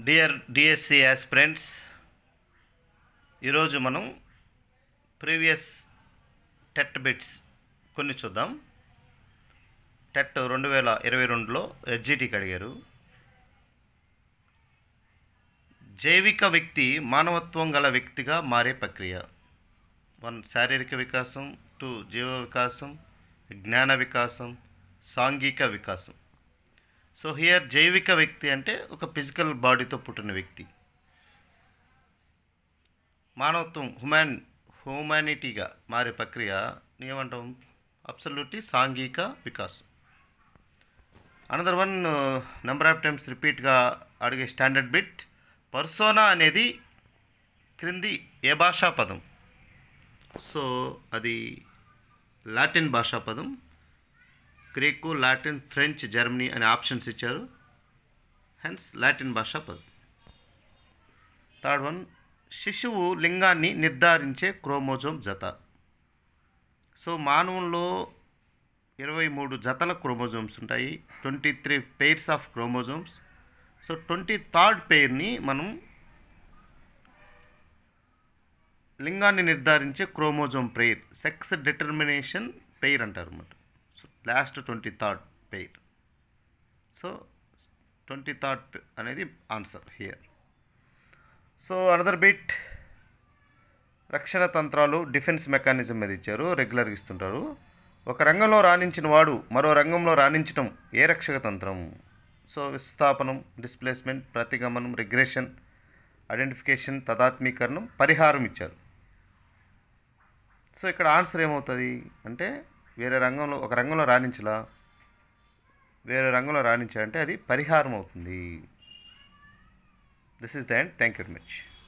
dear DSC aspirants ఈరోజు మనం previous TET bits కొన్ని చూద్దాం టెట్ రెండు వేల ఇరవై రెండులో ఎస్జిటికి అడిగారు జైవిక వ్యక్తి మానవత్వం గల వ్యక్తిగా మారే ప్రక్రియ వన్ శారీరక వికాసం టూ జీవ వికాసం జ్ఞాన వికాసం సాంఘిక వికాసం సో హియర్ జైవిక వ్యక్తి అంటే ఒక ఫిజికల్ బాడీతో పుట్టిన వ్యక్తి మానవత్వం హ్యుమాన్ హ్యూమానిటీగా మారే ప్రక్రియ ఏమంటాం అబ్సల్యూట్లీ సాంఘిక వికాసం another one number of times రిపీట్గా అడిగే స్టాండర్డ్ బిట్ పర్సోనా అనేది క్రింది ఏ భాషా పదం సో అది లాటిన్ భాషా పదం గ్రీకు లాటిన్ ఫ్రెంచ్ జర్మనీ అనే ఆప్షన్స్ ఇచ్చారు హెన్స్ లాటిన్ భాషా పదం థర్డ్ వన్ శిశువు లింగాన్ని నిర్ధారించే క్రోమోజోమ్ జత సో మానవుల్లో ఇరవై మూడు జతల క్రోమోజోమ్స్ ఉంటాయి twenty three pairs of chromosomes so twenty third పెయిర్ని మనం లింగాన్ని నిర్ధారించే chromosome pair sex determination pair అంటారు అన్నమాట so last twenty third pair so twenty third అనేది answer here so another bit రక్షణ తంత్రాలు డిఫెన్స్ మెకానిజం మీద ఇచ్చారు రెగ్యులర్గా ఇస్తుంటారు ఒక రంగంలో రాణించిన వాడు మరో రంగంలో రాణించడం ఏ రక్షక తంత్రం సో విస్థాపనం డిస్ప్లేస్మెంట్ ప్రతిగమనం రిగ్రెషన్ ఐడెంటిఫికేషన్ తదాత్మీకరణం పరిహారం ఇచ్చారు సో ఇక్కడ ఆన్సర్ ఏమవుతుంది అంటే వేరే రంగంలో ఒక రంగంలో రాణించలా వేరే రంగంలో రాణించాలంటే అది పరిహారం అవుతుంది this is the end thank you very much